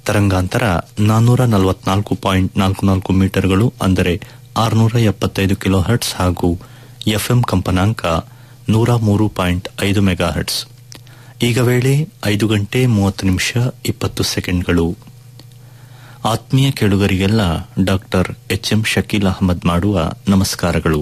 ತರಂಗಾಂತರ ನಾನ್ನೂರ ನಲವತ್ನಾಲ್ಕು ಪಾಯಿಂಟ್ ನಾಲ್ಕು ನಾಲ್ಕು ಮೀಟರ್ಗಳು ಅಂದರೆ ಆರುನೂರ ಎಪ್ಪತ್ತೈದು ಕಿಲೋ ಹರ್ಟ್ಸ್ ಹಾಗೂ ಎಫ್ಎಂ ಕಂಪನಾಂಕ ನೂರ ಮೂರು ಪಾಯಿಂಟ್ ಐದು ಮೆಗಾ ಹರ್ಟ್ಸ್ ಈಗ ವೇಳೆ ಐದು ಗಂಟೆ ಮೂವತ್ತು ನಿಮಿಷ ಇಪ್ಪತ್ತು ಸೆಕೆಂಡ್ಗಳು ಆತ್ಮೀಯ ಕೇಳುಗರಿಗೆಲ್ಲ doctor H M Shakeel Ahmad ಮಾಡುವ ನಮಸ್ಕಾರಗಳು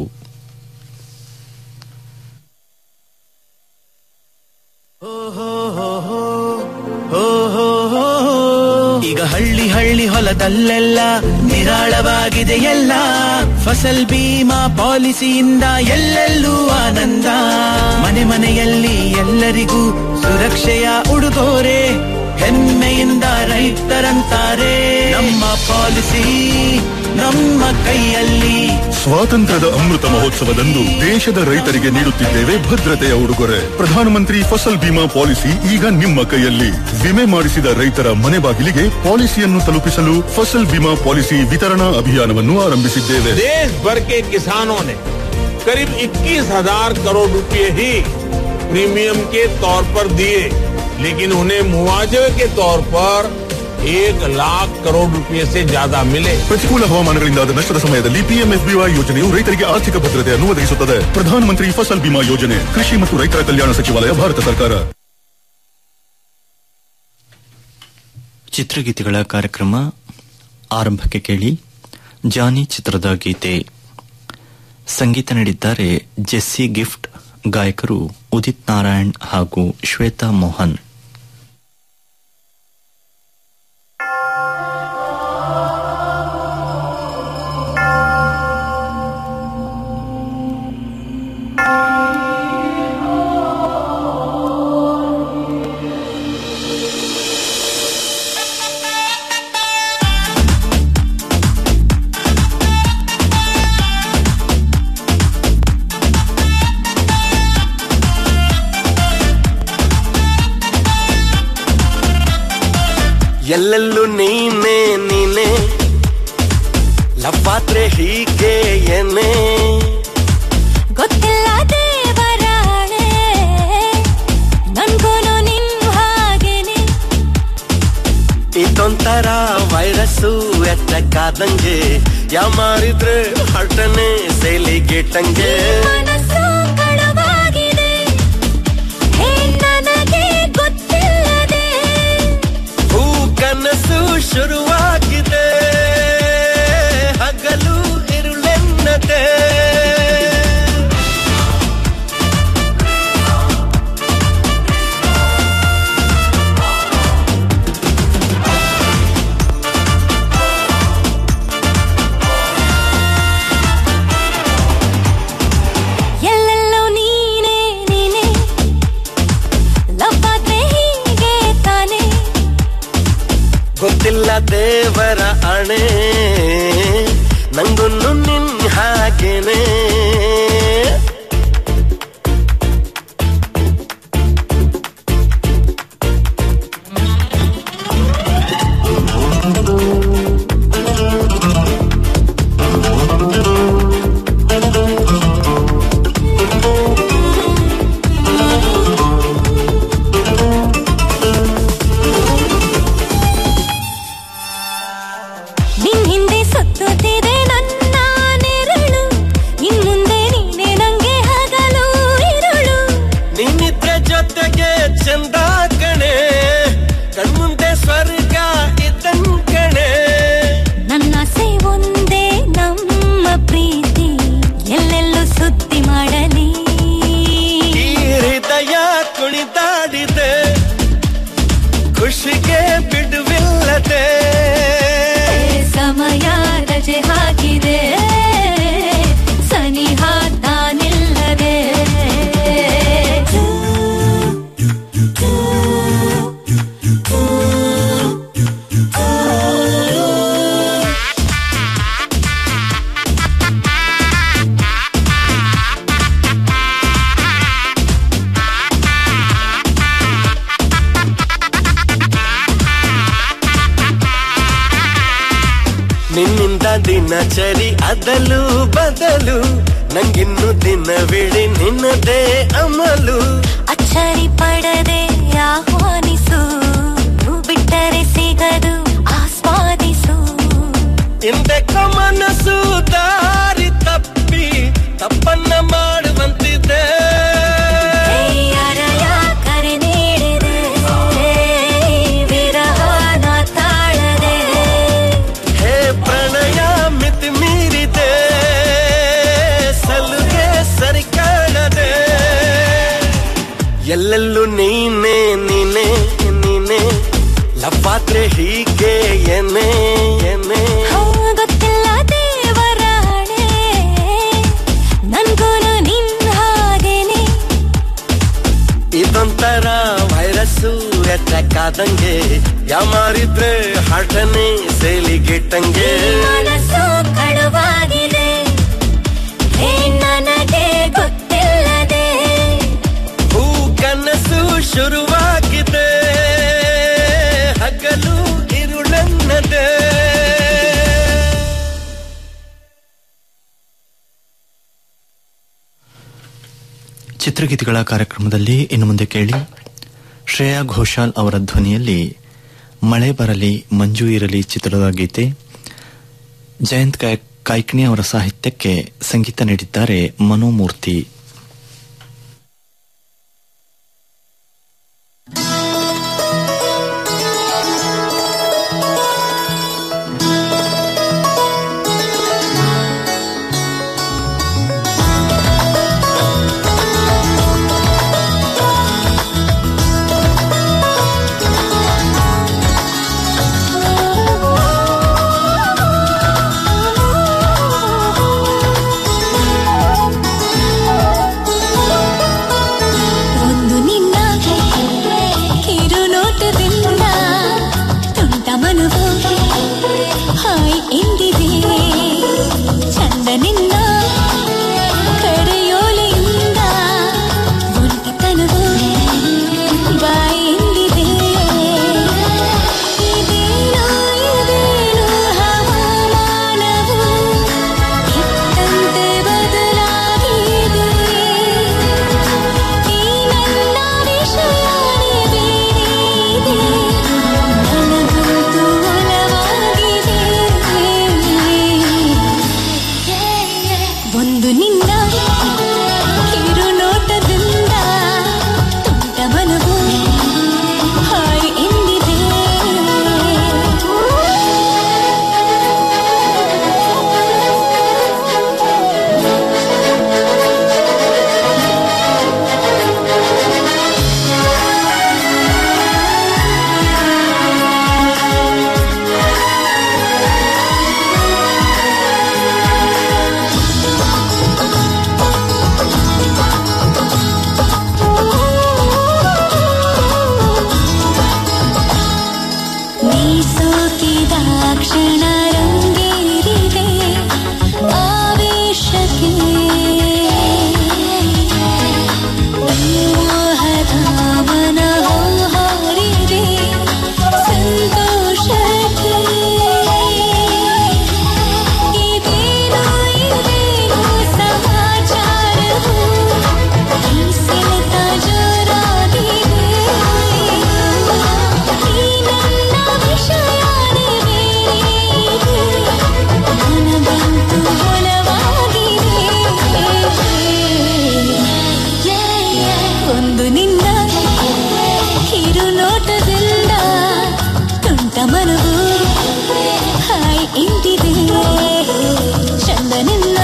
ಈಗ ಹಳ್ಳಿ ಹಳ್ಳಿ ಹೊಲದಲ್ಲೆಲ್ಲ ನಿರಾಳವಾಗಿದೆ ಎಲ್ಲ ಫಸಲ್ ಬೀಮಾ ಪಾಲಿಸಿಯಿಂದ ಎಲ್ಲೆಲ್ಲೂ ಆನಂದ ಮನೆ ಮನೆಯಲ್ಲಿ ಎಲ್ಲರಿಗೂ ಸುರಕ್ಷೆಯ ಉಡುಗೊರೆ ಹೆಮ್ಮೆಯಿಂದ ರೈತರಂತಾರೆ ನಮ್ಮ ಪಾಲಿಸಿ ನಮ್ಮ ಕೈಯಲ್ಲಿ ಸ್ವಾತಂತ್ರ್ಯದ ಅಮೃತ ಮಹೋತ್ಸವದಂದು ದೇಶದ ರೈತರಿಗೆ ನೀಡುತ್ತಿದ್ದೇವೆ ಭದ್ರತೆಯ ಉಡುಗೊರೆ ಪ್ರಧಾನಮಂತ್ರಿ ಫಸಲ್ ಬಿಮಾ ಪಾಲಿಸಿ ಈಗ ನಿಮ್ಮ ಕೈಯಲ್ಲಿ ವಿಮೆ ಮಾಡಿಸಿದ ರೈತರ ಮನೆ ಬಾಗಿಲಿಗೆ ಪಾಲಿಸಿಯನ್ನು ತಲುಪಿಸಲು ಫಸಲ್ ಬಿಮಾ ಪಾಲಿಸಿ ವಿತರಣಾ ಅಭಿಯಾನವನ್ನು ಆರಂಭಿಸಿದ್ದೇವೆ देश भर के किसानों ने करीब 21,000 करोड़ रुपए ही प्रीमियम के तौर पर दिए लेकिन उन्हें मुआवजे के तौर पर एक लाख करोड़ रुपए से ज्यादा मिले ಪ್ರತಿಕೂಲ ಹವಾಮಾನಗಳಿಂದಾದ ನಷ್ಟದ ಸಮಯದಲ್ಲಿ ಪಿಎಂಎಫ್ಬಿವೈ ಯೋಜನೆಯು ರೈತರಿಗೆ ಆರ್ಥಿಕ ಭದ್ರತೆಯನ್ನು ಒದಗಿಸುತ್ತದೆ ಪ್ರಧಾನಮಂತ್ರಿ ಫಸಲ್ ಬಿಮಾ ಯೋಜನೆ ಕೃಷಿ ಮತ್ತು ರೈತರ ಕಲ್ಯಾಣ ಸಚಿವಾಲಯ ಭಾರತ ಸರ್ಕಾರ ಚಿತ್ರಗೀತೆಗಳ ಕಾರ್ಯಕ್ರಮ ಆರಂಭಕ್ಕೆ ಕೇಳಿ ಜಾನಿ ಚಿತ್ರದ ಗೀತೆ ಸಂಗೀತ ನೀಡಿದ್ದಾರೆ ಜೆಸ್ಸಿ ಗಿಫ್ಟ್ ಗಾಯಕರು ಉದಿತ್ ನಾರಾಯಣ್ ಹಾಗೂ ಶ್ವೇತಾ ಮೋಹನ್ ಎಲ್ಲೆಲ್ಲೂ ನೀನೆ ನೀನೆ ಲವ್ವಾದ್ರೆ ಹೀಗೆ ಏನೇ ಗೊತ್ತಿಲ್ಲ ದೇವರಾಣೆ ನನ್ಗೂನು ನಿನ್ ಹಾಗೇನೆ ಇದೊಂಥರ ವೈರಸ್ಸು ಎತ್ತಕ್ಕಾದಂಗೆ ಯಾ ಮಾರಿದ್ರೆ ಹರ್ಟನೆ ಸೇಲಿಗೆಟ್ಟಂಗೆ ಮನಸ್ಸು ಕಳವಾಗಿದೆ ಹೇ ನನಗೆ ಗೊತ್ತಿಲ್ಲದೆ ಹೂ ಕನಸು ಶುರುವಾಗಿದೆ ಹಗಲು ಇರುಳೆನ್ನದೆ ಎಲ್ಲೆಲ್ಲೋ ನೀನೆ ನೀನೆ ಲವ್ವಾದ್ರೆ ಹೀಗೆ ತಾನೆ ಗೊತ್ತಿಲ್ಲ ದೇವರ ಅಣೆ ನಂಗುನ್ನು ನಿನ್ ಹಾಗೇನೆ ನಿನ್ ಹಿಂದೆ ಸುತ್ತುತ್ತಿದೆ ನನ್ನ ನೆರಳು ಇನ್ ಮುಂದೆ ನೀನೆ ನಂಗೆ ಹಗಲು ಇರುಳು ನೀನಿದ್ರೆ ಜೊತೆಗೆ ಚಂದ ಕಣೆ ಕಣ್ಮುಂದೆ ಸ್ವರ್ಗ ಇದ್ದನ್ ಕಣೆ ನನ್ನ ಆಸೆ ಒಂದೇ ನಮ್ಮ ಪ್ರೀತಿ ಎಲ್ಲೆಲ್ಲೂ ಸುದ್ದಿ ಮಾಡಲಿ ಈ ಹೃದಯ ಕುಣಿದಾಡಿದೆ ಖುಷಿಗೆ ಬಿಡುವಿಲ್ಲದೆ ಸಮಯ ರಜೆ ಹಾಕಿದೆ ಸನಿಹ ತಾನಿಲ್ಲದೆ ನಿನ್ನಿಂದ ದಿನಚರಿ ಅದಲು ಬದಲು ನಂಗಿನ್ನು ದಿನವಿಡಿ ನಿನ್ನದೇ ಅಮಲು ಅಚ್ಚರಿ ಪಡದೆ ಆಹ್ವಾನಿಸು ಬಿಟ್ಟರೆ ಸಿಗದು ಹೊಸ ಮನಸ್ಸು ದಾರಿ ತಪ್ಪಿ ತಪ್ಪನ್ನ ಮಾಡುವಂತಿದೆ ಯಾರಯ ಕರೆ ನೀಡಿದೆ ವಿರಹನ ತಾಳದೆ ಹೇ ಪ್ರಣಯ ಮಿತಿ ಮೀರಿದೆ ಸಲುಗೆ ಸರಿ ಕಾಣದೆ ಎಲ್ಲೆಲ್ಲೂ ನೀನೆ ನೀನೆ ನೀನೆ ಲವ್ವಾದ್ರೆ ಹೀಗೆ ಎನೆ ಎನೆ ಹೋ, ಗೊತ್ತಿಲ್ಲ ದೇವರ ಹಣೆ ನನ್ಗೂನು ನಿನ್ ಹಾಗೇನೆ ಇದೊಂಥರ ವೈರಸ್ಸು ಅಟ್ಯಾಕ್ ಆದಂಗೆ ಯಾಮಾರಿದ್ರೆ ಹಾಟನೆ ಸೇಲಿಗಿಟ್ಟಂಗೆ ಮನಸ್ಸು ಕಳುವಾಗಿದೆ ಹೇ ನನಗೆ ಗೊತ್ತಿಲ್ಲದೆ ಹೂ ಕನಸು ಶುರುವಾಗಿದೆ ಹಗಲು ಇರುಳನ್ನದೆ ಚಿತ್ರಗೀತೆಗಳ ಕಾರ್ಯಕ್ರಮದಲ್ಲಿ ಇನ್ನು ಮುಂದೆ ಕೇಳಿ ಶ್ರೇಯಾ ಘೋಷಾಲ್ ಅವರ ಧ್ವನಿಯಲ್ಲಿ ಮಳೆ ಬರಲಿ ಮಂಜು ಇರಲಿ ಚಿತ್ರದ ಗೀತೆ ಜಯಂತ್ ಕಾಯ್- ಕಾಯ್ಕಿಣಿ ಅವರ ಸಾಹಿತ್ಯಕ್ಕೆ ಸಂಗೀತ ನೀಡಿದ್ದಾರೆ ಮನೋಮೂರ್ತಿ ಒಂದು ನಿನ್ನ ಕಿರುನೋಟದಿಂದ ತುಂಟ ಮನವು ಹಾಯ್ ಎಂದಿದೆ ಚಂದ ನಿನ್ನ ಕರೆಯೋಲೆಯಿಂದ ಒಂಟಿತನವು ಬಾಯ್ ಎಂದಿದೆ ಇದೇನೋ ಇದೇನೋ ಹವಾಮಾನವು ಇತ್ತಂತೆ ಬದಲಾಗಿದೆ ಈ ನನ್ನ ವಿಷಯನೇ ಬೇರೆ ನನಗಂತೂ ಒಲವಾಗಿದೆ ಒಂದು ನಿನ್ನ ಕಿರುನೋಟದಿಂದ ತುಂಟ ಮನವು ಹಾಯ್ ಎಂದಿದೆ ನೀ ಸೋಕಿದಾಕ್ಷಣ ರಂಗೇರಿದೆ ಆವೇಶಕ್ಕೆ ಮೋಹದ ಮನ ಹಾರಿದೆ ಸಂತೋಷಕ್ಕೆ ಇದೇನೋ ಇದೇನೋ ಸಮಾಚಾರವು ಈ ಸೆಳೆತ ಜೋರಾಗಿದೆ ಈ ನನ್ನ ವಿಷಯನೇ ಬೇರೆ ನನಗಂತೂ ಒಲವಾಗಿದೆ ಒಂದು ನಿನ್ನ ಕಿರುನೋಟದಿಂದ ತುಂಟ ಮನವು ಹಾಯ್ ಇಂದಿದೆ ಚಂದ ನಿನ್ನ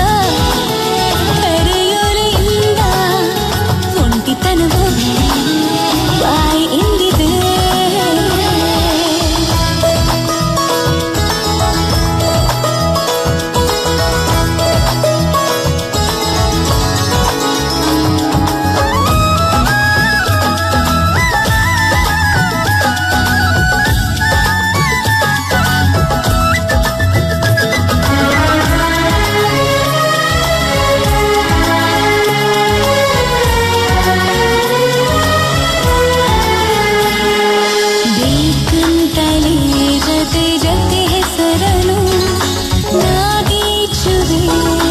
ಕರೆಯೋಲೆಯಿಂದ ಒಂಟಿತನವು ಬಾಯ್ ಎಂದಿದೆ ಬೇಕಂತಲೇ ಜೊತೆ ಜೊತೆ ಹೆಸರನು ನಾಗೀಚುವೆ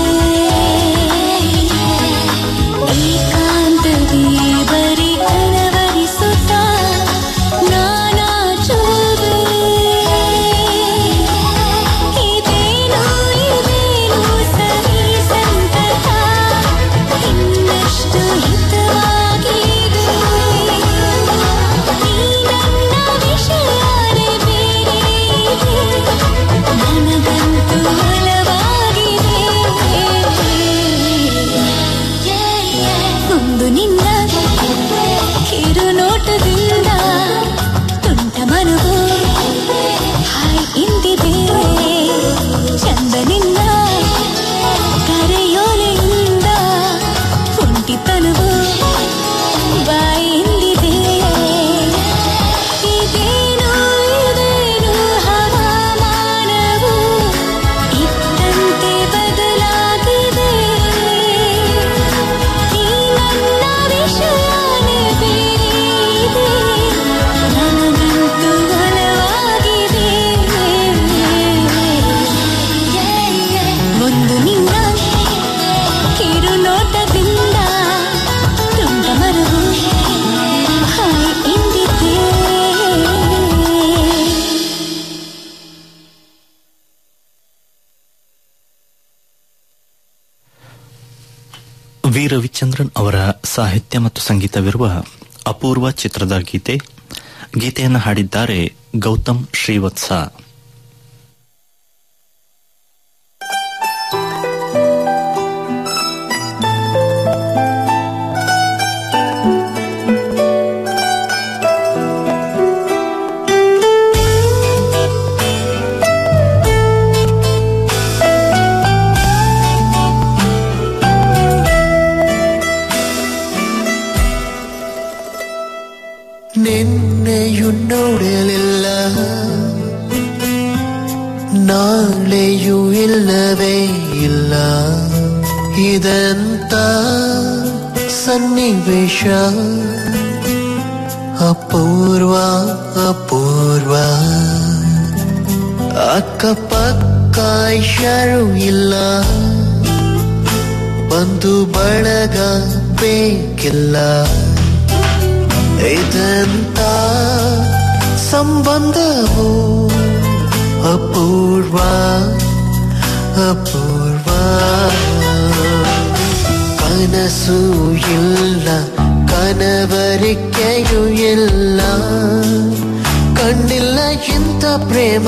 ಏಕಾಂತದಿ ಬರಿ ಕನವರಿಸುತ್ತ ನಾನಾಚುವೆ ಇದೇನೋ ವಿ ರವಿಚಂದ್ರನ್ ಅವರ ಸಾಹಿತ್ಯ ಮತ್ತು ಸಂಗೀತವಿರುವ ಅಪೂರ್ವ ಚಿತ್ರದ ಗೀತೆ ಗೀತೆಯನ್ನು ಹಾಡಿದ್ದಾರೆ ಗೌತಮ್ ಶ್ರೀವತ್ಸ ನಿನ್ನೆಯು ನೋಡಲಿಲ್ಲ ನಾಳೆಯೂ ಇಲ್ಲವೇ ಇಲ್ಲ ಇದಂತ ಸನ್ನಿವೇಶ ಅಪೂರ್ವ ಅಪೂರ್ವ ಅಕ್ಕಪಕ್ಕ ಯಾರು ಇಲ್ಲ ಬಂದು ಬಳಗ ಬೇಕಿಲ್ಲ ಇದಂತ ಸಂಬಂಧವು ಅಪೂರ್ವ ಅಪೂರ್ವ ಕನಸು ಇಲ್ಲ ಕನವರಿಕೆಯೂ ಇಲ್ಲ ಕಂಡಿಲ್ಲ ಇಂಥ ಪ್ರೇಮ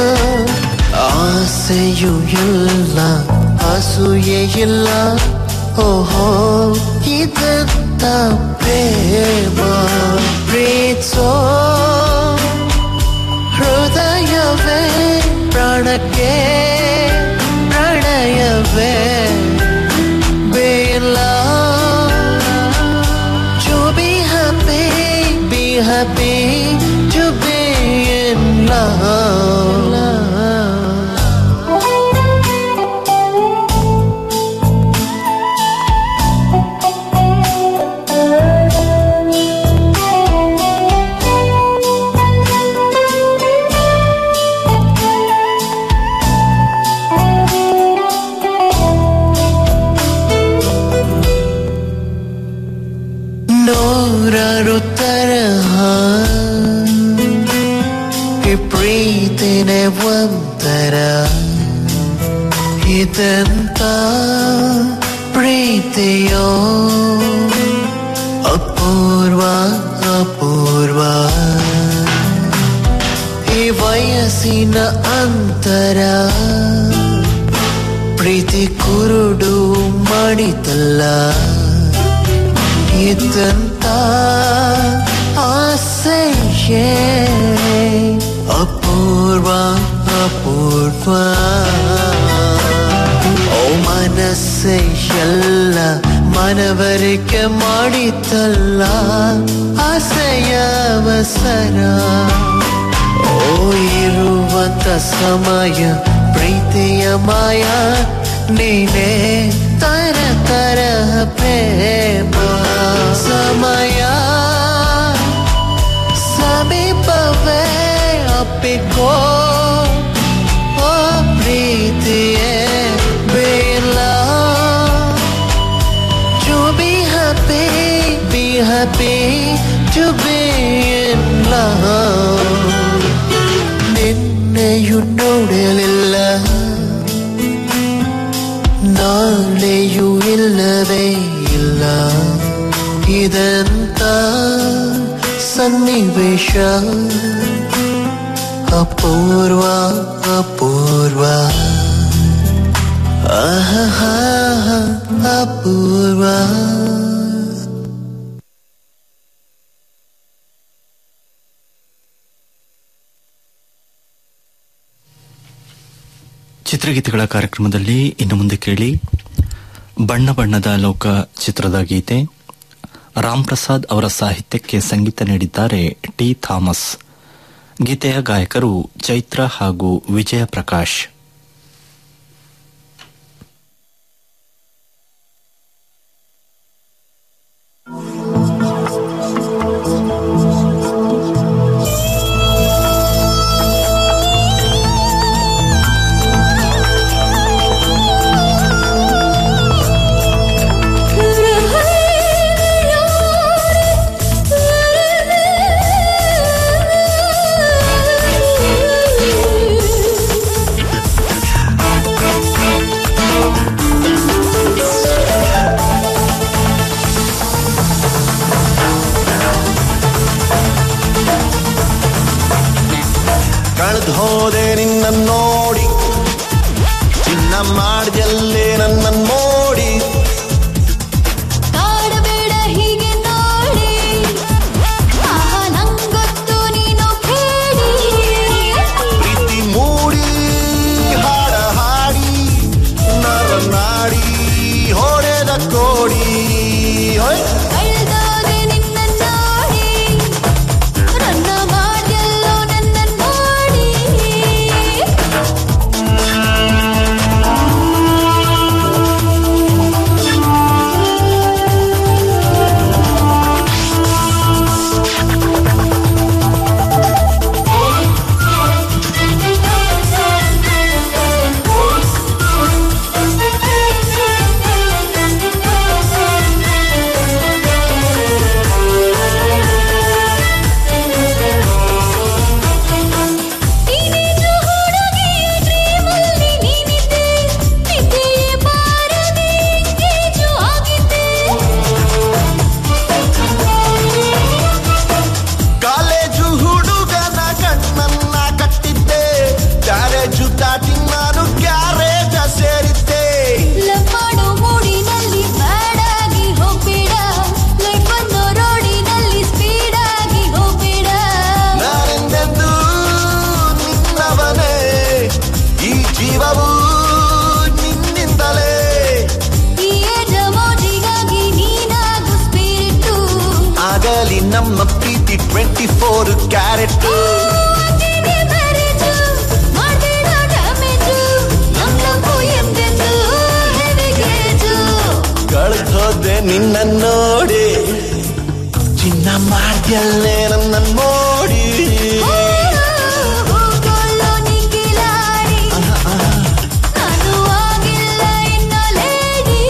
ಆಸೆಯೂ ಇಲ್ಲ ಅಸೂಯೆ ಇಲ್ಲ ಓಹೋ ಇದಂತ ಪ್ರೇಮ ಪ್ರೀತ್ಸೋ ಹೃದಯವೇ ಪ್ರಾಣಕ್ಕೆ ಪ್ರಣಯವೇ ಬೇಲ to be happy, be happy to be in love. ನೂರಾರು ತರಹ ಈ ಪ್ರೀತಿನೇ ಒಂಥರ ಇದಂತ ಪ್ರೀತಿಯೋ ಅಪೂರ್ವ ಅಪೂರ್ವ ಈ ವಯಸ್ಸಿನ ಅಂತರ ಪ್ರೀತಿ ಕುರುಡು ಮಾಡಿತಲ್ಲ ಇದ್ದಂತ ಆಸೆಯೇ ಅಪೂರ್ವ ಅಪೂರ್ವ ಓ ಮನಸ್ಸೆ ಎಲ್ಲ ಮನವರಿಕೆ ಮಾಡಿತಲ್ಲ ಆಸೆಯ ಅವಸರ ಓ ಇರುವಂತ ಸಮಯ ಪ್ರೀತಿಯ ಮಾಯ ನೀನೇ ತರ ತರ ಪ್ರೇಮ ಸಮಯ ಸಮೀಪವೇ ಅಪ್ಪಿಕೋ ಓ ಪ್ರೀತಿಯೇ ಬೇಲ to be happy, be happy to be in love. ನಿನ್ನೆಯು ನೋಡಲಿಲ್ಲ ನಾಳೆಯೂ ಇಲ್ಲವೇ ಇಲ್ಲ ಇದಂತ ಸನ್ನಿವೇಶ ಅಪೂರ್ವ ಅಪೂರ್ವ ಆಹಾ ಅಪೂರ್ವ ಚಿತ್ರಗೀತೆಗಳ ಕಾರ್ಯಕ್ರಮದಲ್ಲಿ ಇನ್ನು ಮುಂದೆ ಕೇಳಿ ಬಣ್ಣ ಬಣ್ಣದ ಲೋಕ ಚಿತ್ರದ ಗೀತೆ ರಾಮ್ ಪ್ರಸಾದ್ ಅವರ ಸಾಹಿತ್ಯಕ್ಕೆ ಸಂಗೀತ ನೀಡಿದ್ದಾರೆ ಟಿ ಥಾಮಸ್ ಗೀತೆಯ ಗಾಯಕರು ಚೈತ್ರ ಹಾಗೂ ವಿಜಯ ಪ್ರಕಾಶ್ Thank you. ಕಳೆದು ಹೋದೆ ನಿನ್ನ ನೋಡಿ ಚಿನ್ನ ಮಾಡ್ದಲ್ಲೇ ನನ್ನ ಮೋಡಿ ಕಾಡಬೇಡ ಹೀಗೆ ನೋಡಿ ಆಹಾ ನಂಗೊತ್ತು ನೀನು ಕೇಳಿ ಪ್ರೀತಿ ಮೂಡಿ ಹಾಡ ಹಾಡಿ ನರ ನಾಡಿ ಹೊಡೆದ ಕೋಡಿ ಹೊಯ್ ಕಳ್ದೋದೆ ನಿನ್ನ ನೋಡಿ ರನ್ನ ಮಾಡ್ಯಲ್ಲೋ ನನ್ನ ನೋಡಿ ನೀನೇನು ಹುಡುಗಿ ಡ್ರೀಮಲ್ಲಿ ನೀನಿದ್ದೆ ನಿದ್ದೆಯೇ ಬಾರದೆ ಎಂಗೇಜು ಆಗಿದ್ದೆ ಕಾಲೇಜು ಹುಡುಗನ ಕಣ್ಣನ್ನ ಕಟ್ಟಿದ್ದೆ ಕ್ಯಾರೇಜು ದಾಟಿ ನಾನು ಕ್ಯಾರೇಜ ಸೇರಿದ್ದೆ ಲಂಬಾಡು ಮೂಡಿನಲ್ಲಿ ಬ್ಯಾಡಾಗಿ ಹೋಗ್ಬೇಡ ಲೈಫ್ ಅನ್ನೋ ರೋಡಿನಲ್ಲಿ ಸ್ಪೀಡಾಗಿ ಹೋಗ್ಬೇಡ ನಾನೆಂದೆಂದು ನಿನ್ನವನೇ ಈ ಜೀವವು ನಿನ್ನಿಂದಲೇ ಈ ಏಜ ಮೋಜಿಗಾಗಿ ನೀನಾಗು ಸ್ಪಿರಿಟ್ಟು ಆಗಲಿ ನಮ್ಮ ಪ್ರೀತಿ ಟ್ವೆಂಟಿ ಫೋರ್ ಕ್ಯಾರೆಟ್ ಅದೇನೆ ಮ್ಯಾರೇಜು ಮಾಡಬೇಡ ಡ್ಯಾಮೇಜು ನಮ್ಮ ಲಂಬು ಎಂದೆಂದು ಹೆವಿಗೇಜು ಕಳೆದೋದೆ ನಿನ್ನ ನೋಡಿ ಚಿನ್ನ ಮಾಡ್ಯಲ್ಲೇ ನನ್ನ ನೋಡಿ ಹೋಗೋಲ್ಲೋ ನಿಖಿಲಾಡಿ ನಾನು ಆಗಿಲ್ಲ ಇನ್ನು ಲೇಡಿ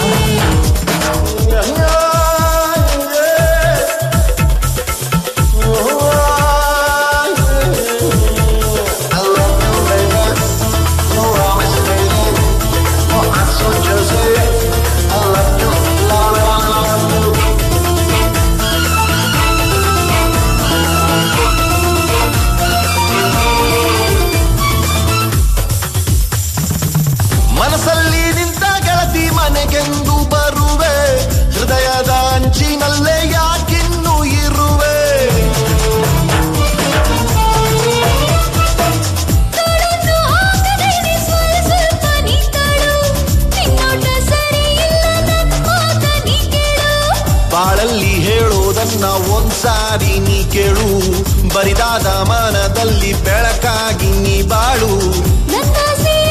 ಮನಸ್ಸಲ್ಲಿ ನಿಂತ ಗೆಳತಿ ಮನೆಗೆಂದು ಬರುವೆ ಹೃದಯದ ಅಂಚಿನಲ್ಲೇ ಯಾಕಿನ್ನು ಇರುವೆ ತೋಳನ್ನು ಹಾಕದೇನೆ ಸ್ವಲ್ಪ ಸ್ವಲ್ಪ ನೀ ತಾಳು ನಿನ್ನೋಟ ಸರಿ ಇಲ್ಲ ನನ್ನ ಮಾತ ನೀ ಕೇಳು ಬಾಳಲ್ಲಿ ಹೇಳೋದನ್ನ ಒಂದ್ಸಾರಿ ನೀ ಕೇಳು ಬರಿದಾದ ಮನದಲ್ಲಿ ಬೆಳಕಾಗಿ ನೀ ಬಾಳು ನನ್ನ ಆಸೆಯ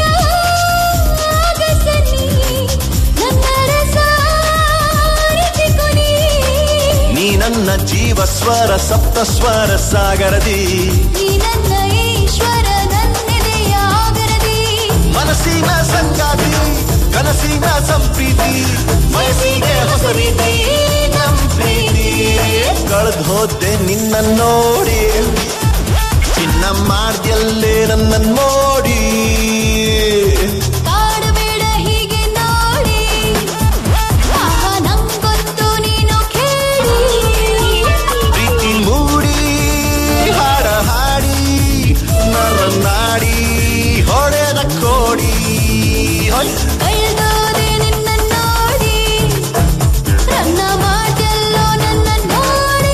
ಆಗಸನಿ ನನ್ನ ರಸ ಅರಿತಿಕೊ ನೀ. ನೀ ನನ್ನ ಜೀವ ಸ್ವರ ಸಪ್ತ ಸ್ವರ ಸಾಗರದಿ ನೀ ನನ್ನ ಈಶ್ವರ ನನ್ನೆದೆಯ ಆಗರದಿ ಮನಸ್ಸಿನ ಸಂಗಾತಿ ಕನಸಿನ ಸಂಪ್ರೀತಿ ವಯಸ್ಸಿಗೆ ಹೊಸ ರೀತಿ ನಮ್ ಪ್ರೀತಿ ಕಳೆದು ಹೋದೆ ನಿನ್ನ ನೋಡಿ ಚಿನ್ನ ಮಾಡ್ಯಲ್ಲೇ ನನ್ನ ನೋಡಿ ಕಾಡಬೇಡ ಹೀಗೆ ನೋಡಿ ಆಹಾ ನಂಗೊತ್ತು ನೀನು ಕೇಳಿ ಪ್ರೀತಿ ಮೂಡಿ ಹಾಡ ಹಾಡಿ ನರ ನಾಡಿ ಹೊಡೆದ ಕೋಡಿ ಹೊಯ್ ಕಳ್ದೋದೆ ನಿನ್ನ ನೋಡಿ ರನ್ನ ಮಾಡ್ಯಲ್ಲೋ ನನ್ನ ನೋಡಿ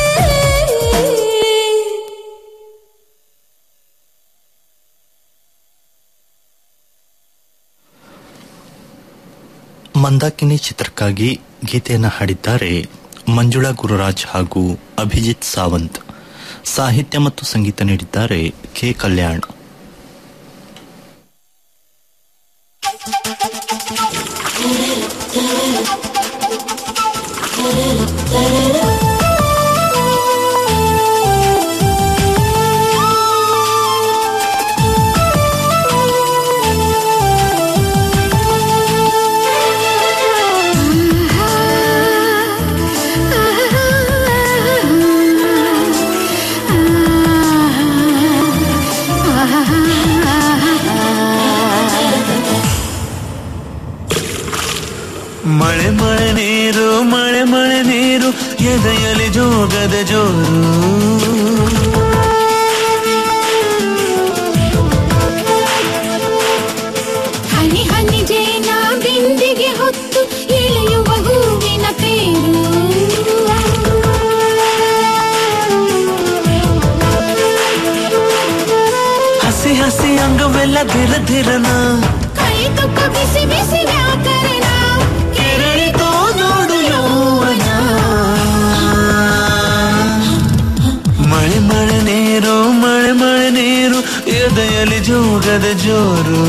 ಮಂದಾಕಿನಿ ಚಿತ್ರಕ್ಕಾಗಿ ಗೀತೆಯನ್ನು ಹಾಡಿದ್ದಾರೆ ಮಂಜುಳಾ ಗುರುರಾಜ್ ಹಾಗೂ ಅಭಿಜಿತ್ ಸಾವಂತ್ ಸಾಹಿತ್ಯ ಮತ್ತು ಸಂಗೀತ ನೀಡಿದ್ದಾರೆ ಕೆ ಕಲ್ಯಾಣ್ ಮಳೆ ಮಳೆ ನೀರು ಮಳೆ ಮಳೆ ನೀರು ಎದೆಯಲಿ ಜೋಗದ ಜೋರು ಹಸಿ ಹಸಿ ಅಂಗವೆಲ್ಲ ಧಿರ ಧಿರನ ಕೈ ತುಕ್ಕ ಬಿಸಿ ಬಿಸಿ ವ್ಯಾಕರಣ ಕೆರಳಿತೋ ನೋಡು ಯೌವನ ಮಳೆ ಮಳೆ ನೀರು ಮಳೆ ಮಳೆ ನೀರು ಎದೆಯಲ್ಲಿ ಜೋಗದ ಜೋರು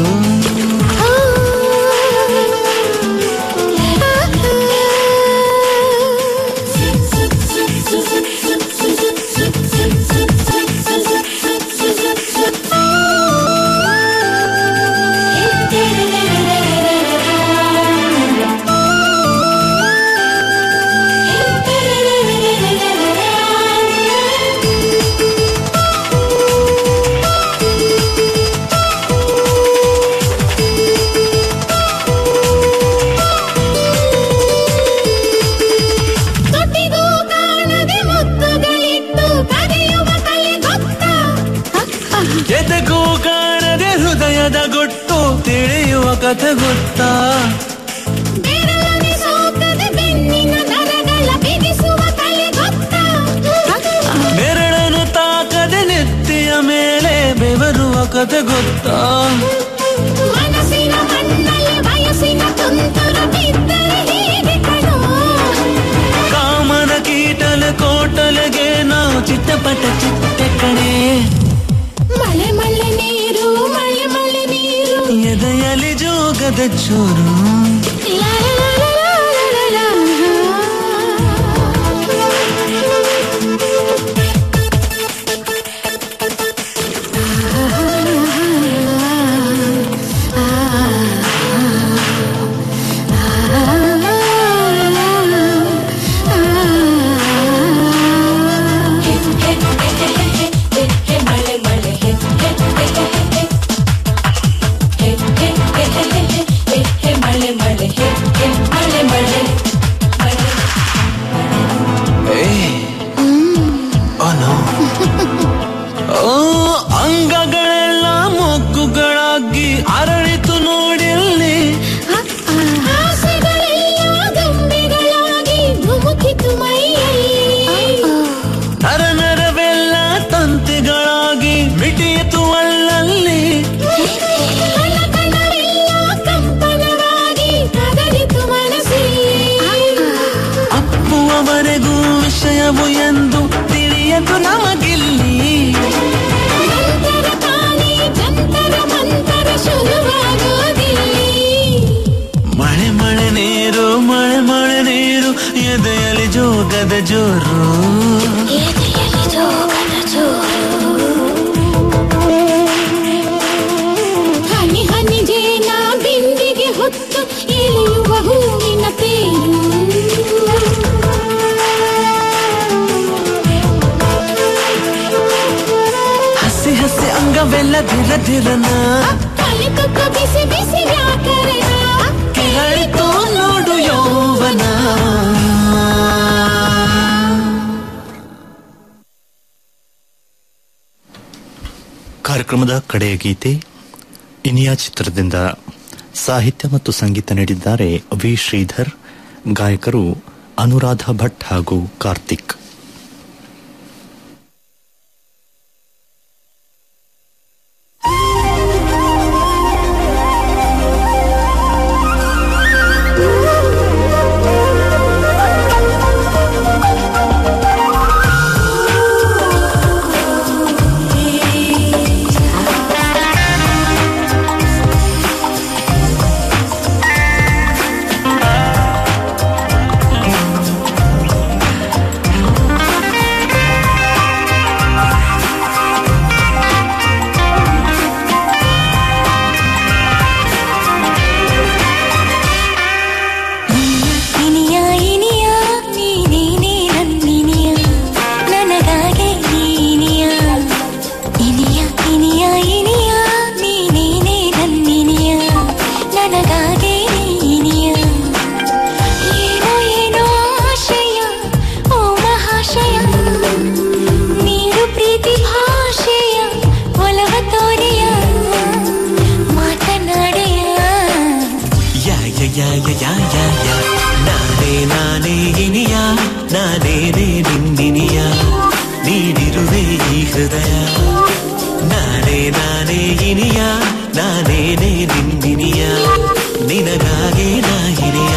ತೊಟ್ಟಿಗೂ ಕಾಣದೆ ಮುತ್ತುಗಳಿಟ್ಟು ಕರೆಯುವ ಕಲೆ ಗೊತ್ತಾ ಎದೆಗೂ ಕಾಣದೆ ಹೃದಯದ ಗುಟ್ಟು ತಿಳಿಯುವ ಕಥೆ ಗೊತ್ತಾ ಬೆರಳನೆ ಸೋಕದೆ ಬೆನ್ನಿನ ನರಗಳ ಬಿಗಿಸುವ ಕಲೆ ಗೊತ್ತಾ ನೆರಳನ್ನು ತಾಕದೆ ನೆತ್ತಿಯ ಮೇಲೆ ಬೆವರುವ ಕಥೆ ಗೊತ್ತಾ ಮನಸ್ಸಿನ ಮಣ್ಣಲ್ಲಿ ವಯಸ್ಸಿನ ತುಂತುರು ಬಿದ್ದರೆ ಹೇಗೆ ಕಣೋ ಕಾಮನ ಕೀಟಲೆ ಕೋಟಲೆಗೆ ನಾವು ಚಿತ್ತಪಟ ಚಿತ್ತ ಕಣೆ ಮಳೆ ಮಳೆ ನೀರು ಮಳೆ ಮಳೆ ನೀರು ಎದೆಯಲ್ಲಿ ಜೋಗದ ಚೂರು ಲಾ ಲಾ ಲಾ ಲಾ ಲಾ ಲಾ ಓ ಅಂಗಗಳೆಲ್ಲ ಮೊಗ್ಗುಗಳಾಗಿ ಅರಳಿತು ನೋಡಿಲ್ಲಿ ಆಸೆಗಳೆಲ್ಲ ಗೊಂಬೆಗಳಾಗಿ ಧುಮುಕಿತು ಮೈಯಲ್ಲಿ ನರ ನರವೆಲ್ಲ ತಂತಿಗಳಾಗಿ ಮಿಟಿಯಿತು ಅಲ್ಲಲ್ಲಿ ಕಣ ಕಣವೆಲ್ಲ ಕಂಪನವಾಗಿ ಕದಲಿತು ಮನಸ್ಸಲ್ಲಿ ಅಪ್ಪುವವರೆಗೂ ವಿಷಯವು ಎಂದು ತಿಳಿಯದು ನಮಗಿಲ್ಲಿ ನಂತರ ತಾನೇ ಜಂತರ ಮಂತರ ಶುರುವಾಗೋದಿಲ್ಲಿ ಮಳೆ ಮಳೆ ನೀರು ಮಳೆ ಮಳೆ ನೀರು ಎದೆಯಲ್ಲಿ ಜೋಗದ ಜೋರು ಎದೆಯಲ್ಲಿ ಜೋಗದ ಜೋರು ಹನಿ ಹನಿ ಜೇನ ಬಿಂದಿಗೆ ಹೊತ್ತು ಎಳೆಯುವ ಹೂವಿನ ತೇರು ಹಸಿ ಹಸಿ ಅಂಗವೆಲ್ಲ ಧಿರ ಧಿರನ ಕಲಿತುಕ ಬಿಸಿ ಬಿಸಿ ವ್ಯಾಕರಣ ಕೆರಳಿತು ನೋಡು ಯೌವನ ಕಾರ್ಯಕ್ರಮದ ಕಡೆಯ ಗೀತೆ ಇನಿಯಾ ಚಿತ್ರದಿಂದ ಸಾಹಿತ್ಯ ಮತ್ತು ಸಂಗೀತ ನೀಡಿದ್ದಾರೆ ವಿ ಶ್ರೀಧರ್ ಗಾಯಕರು ಅನುರಾಧ ಭಟ್ ಹಾಗೂ ಕಾರ್ತಿಕ್ ಇನಿಯ ಇನಿಯ ನೀನೇನೇ ನನ್ನಿನಿಯ ನನಗಾಗೆ ನೀನಿಯ ಇನಿಯ ಇನಿಯ ಇನಿಯ ನೀನೇನೇ ನನ್ನಿನಿಯ ನನಗಾಗೆ ನೀನಿಯ ಏನೋ ಏನೋ ಆಶಯ ಓ ಮಹಾಶಯ ನೀಡು ಪ್ರೀತಿ ಭಾಷೆಯ ಒಲವ ತೋರಿಯ ಮಾತನಾಡೆಯ ಯಾ ಯ ಯಾ ಯ ಯಾ ಯಾ ಯಾ ನಾನೇ ನಾನೇ ಇನಿಯ ನಾನೇನೇ ನಿನ್ನಿನಿಯ ನೀಡಿರುವೆ ಈ ಹೃದಯ ನಾನೇ ನಾನೇ ನಾನೇನೇ ನಿನ್ನಿನಿಯ ನಿನಗಾಗೆ ನಾ ಹಿರಿಯ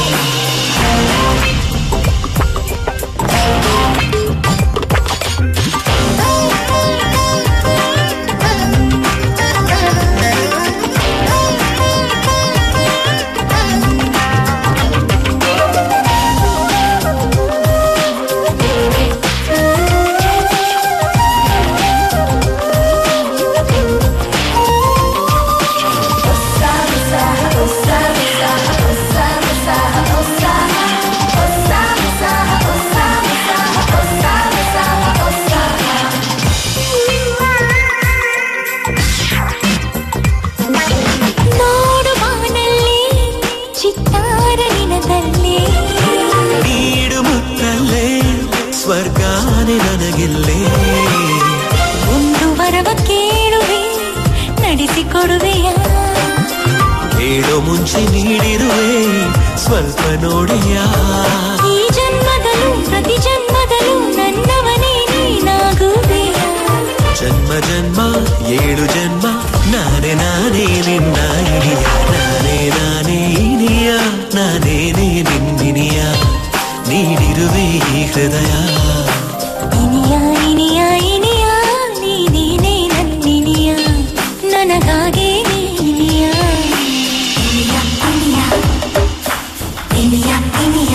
ನೋಡು ಬಾನಲ್ಲಿ ಚಿತ್ತಾರ ನಿನದಲ್ಲಿ ನೀಡು ಮುತ್ತಲ್ಲೇ ಸ್ವರ್ಗಾನೆ ನನಗಿಲ್ಲೇ ಒಂದು ವರವ ಕೇಳುವೆ ನಡೆಸಿಕೊಡುವೆಯ ಹೇಳೋ ಮುಂಚೆ ನೀಡಿರುವೆ ಸ್ವಲ್ಪ ನೋಡಿಯ ಈ ಜನ್ಮದಲ್ಲೂ ಪ್ರತಿ ಜನ್ಮದಲ್ಲೂ ನನ್ನವನೇ ನೀನಾಗುವೆಯ ಜನ್ಮ ಜನ್ಮ ಏಳು ಜನ್ಮ ನಾನೇ ನಾನೇ ನಿನ್ನ ಇನಿಯ ನಾನೇ ನಾನೇ ಇನಿಯ ನಾನೇನೇ ನಿನ್ನಿನಿಯ ನೀಡಿರುವೆ ಈ ಹೃದಯ ಇನಿಯ ಇನಿಯ ಇನಿಯ ನೀನೇನೇ ನನ್ನಿನಿಯ ನನಗಾಗೆ ನೀನಿಯ ಇನಿಯ ಇನಿಯ ಇನಿಯ ಇನಿಯ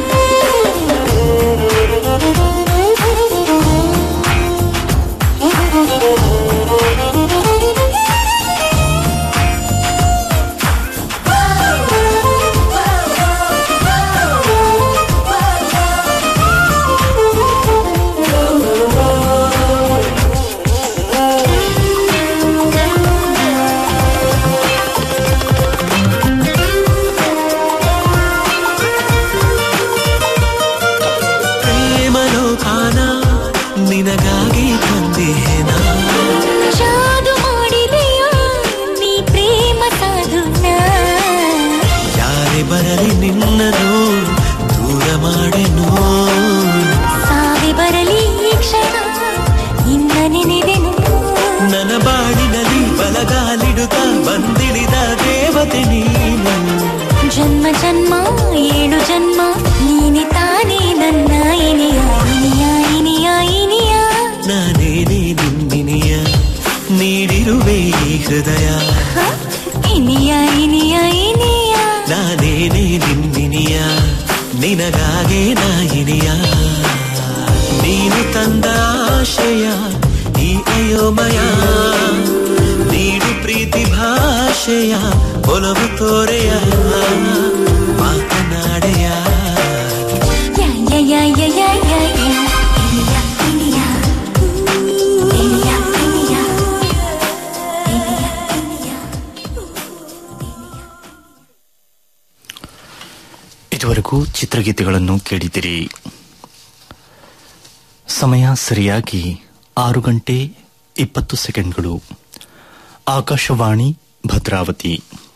ಪ್ರೇಮ ಲೋಕಾನ ನಿನಗಾಗಿ ತಂದೇನ ಜಾದು ಮಾಡಿದೆಯ ನೀ ಪ್ರೇಮ ಸಾಧುನ ಯಾರೇ ಬರಲಿ ನಿನ್ನನು ದೂರ ಮಾಡೆನು ಸಾವಿ ಬರಲಿ ಈ ಕ್ಷಣ ನಿನ್ನ ನೆನೆದೆನು ನನ್ನ ಬಾಳಿನಲ್ಲಿ ಬಲಗಾಲಿಡುತ್ತ ಬಂದಿಳಿದ ದೇವತೆ ನೀನು ಜನ್ಮ ಜನ್ಮ ಏಳು ಜನ್ಮ ನೀನೆ ತಾನೇ ನನ್ನ ಇನಿಯ ಇನಿಯ ಇನಿಯ ಇನಿಯ ನಾನೇನೇ ನಿನ್ನಿನಿಯ ನೀಡಿರುವೆ ಈ ಹೃದಯ ಹ? ಇನಿಯ ಇನಿಯ ಇನಿಯ ನಾನೇನೇ ನಿನ್ನಿನಿಯ ನಿನಗಾಗೆ ನಾ ಇನಿಯ ನೀನು ತಂದ ಆಶಯ ಈ ಅಯೋಮಯ ನೀಡು ಪ್ರೀತಿ ಭಾಷೆಯ ಒಲವು ತೋರೆಯ ಮಾತನಾಡೆಯ ಯ ಯ ಯ ಯ ಯ ಯ ಇನಿಯ ಇನಿಯ ಇನಿಯ ಇನಿಯ ಇನಿಯ ಇನಿಯ ಇದುವರೆಗೂ ಚಿತ್ರಗೀತೆಗಳನ್ನು ಕೇಳಿದಿರಿ ಸಮಯ ಸರಿಯಾಗಿ ಆರು ಗಂಟೆ ಇಪ್ಪತ್ತು ಸೆಕೆಂಡ್ಗಳು ಆಕಾಶವಾಣಿ ಭದ್ರಾವತಿ